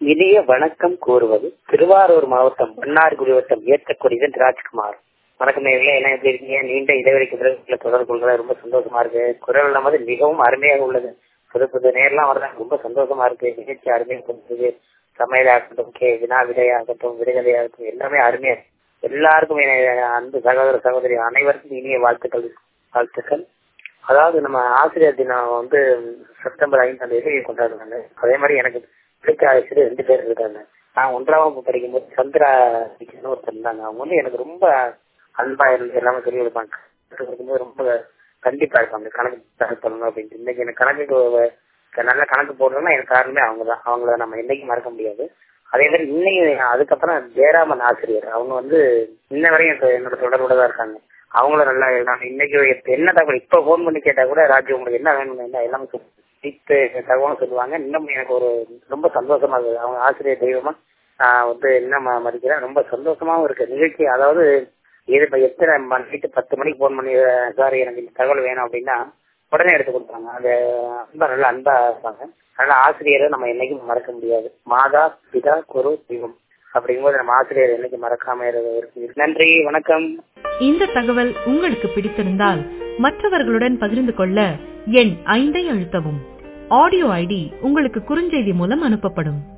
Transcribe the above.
இனிய வணக்கம் கூறுவது திருவாரூர் மாவட்டம் மன்னார்குடி வட்டம் ஏற்றக்கூடியதன் ராஜ்குமார் வணக்கம் நேர்களே என்ன எப்படி இருக்கீங்க நீண்ட இடைவெளிக்கு பிறகு தொடர்பு கொள்றது ரொம்ப சந்தோஷமா இருக்கு குரல் நமது மிகவும் அருமையாக உள்ளது புது புது நேர்லாம் வர்றாங்க ரொம்ப சந்தோஷமா இருக்கு நிகழ்ச்சி அருமையாக கொடுத்தது சமையலாகட்டும் கே வினா விடையாகட்டும் விடுதலையாகட்டும் எல்லாமே அருமையா இருக்கு. எல்லாருக்கும் என- அன்பு சகோதர சகோதரி அனைவருக்கும் இனிய வாழ்த்துக்கள் வாழ்த்துக்கள் அதாவது நம்ம ஆசிரியர் தினம் வந்து செப்டம்பர் ஐந்தாம் தேதி கொண்டாடுறாங்க அதே மாதிரி எனக்கு பிடிச்ச ஆசிரியர் ரெண்டு பேர் இருக்காங்க நான் ஒன்றாம் வகுப்பு படிக்கும்போது சந்திரா டீச்சர்னு ஒருத்தர் இருந்தாங்க அவங்க வந்து எனக்கு ரொம்ப அன்பா இருந்து எல்லாமே சொல்லி கொடுப்பாங்க கற்றுக் கொடுக்கும்போது ரொம்ப கண்டிப்பா இருப்பாங்க கணக்கு கணக்கு பண்ணணும் அப்படின்ட்டு இன்னைக்கு எனக்கு கணக்குக்கு ஒரு- நல்ல கணக்கு போடணும்னா எனக்கு காரணமே அவங்க தான் அவங்கள நம்ம என்னைக்கும் மறக்க முடியாது அதே மாதிரி இன்னைக்கு அதுக்கப்புறம் ஜெயராமன் ஆசிரியர் அவங்க வந்து இன்ன வரையும் எனக்கு என்னோட தொடர்போட தான் இருக்காங்க அவங்களும் நல்லா நான் இன்னைக்கு இப்ப என்ன தகவல் இப்ப போன் பண்ணி கேட்டா கூட ராஜு உங்களுக்கு என்ன வேணும் என்ன எல்லாமே சொல்லு. இப்ப தகவலும் சொல்லுவாங்க இன்னும் எனக்கு ஒரு ரொம்ப சந்தோஷமா இருக்கு அவங்க ஆசிரியர் தெய்வமா நான் வந்து என்ன ம- மதிக்கிறேன் ரொம்ப சந்தோஷமாவும் இருக்கு நிகழ்ச்சி அதாவது இது இப்ப எத்தனை நைட்டு பத்து மணிக்கு போன் பண்ணி சார் எனக்கு இந்த தகவல் வேணும் அப்படின்னா உடனே எடுத்து கொடுப்பாங்க அது அன்பா நல்ல அன்பா இருப்பாங்க அதனால ஆசிரியரை நம்ம என்னைக்கும் மறக்க முடியாது மாதா பிதா குரு தெய்வம் அப்படிங்கும்போது நம்ம ஆசிரியர் என்னைக்கு மறக்காம இரு- இருக்கு நன்றி வணக்கம் இந்த தகவல் உங்களுக்கு பிடித்திருந்தால் மற்றவர்களுடன் பகிர்ந்து கொள்ள எண் ஐந்தை அழுத்தவும் ஆடியோ ஐடி உங்களுக்கு குறுஞ்செய்தி மூலம் அனுப்பப்படும்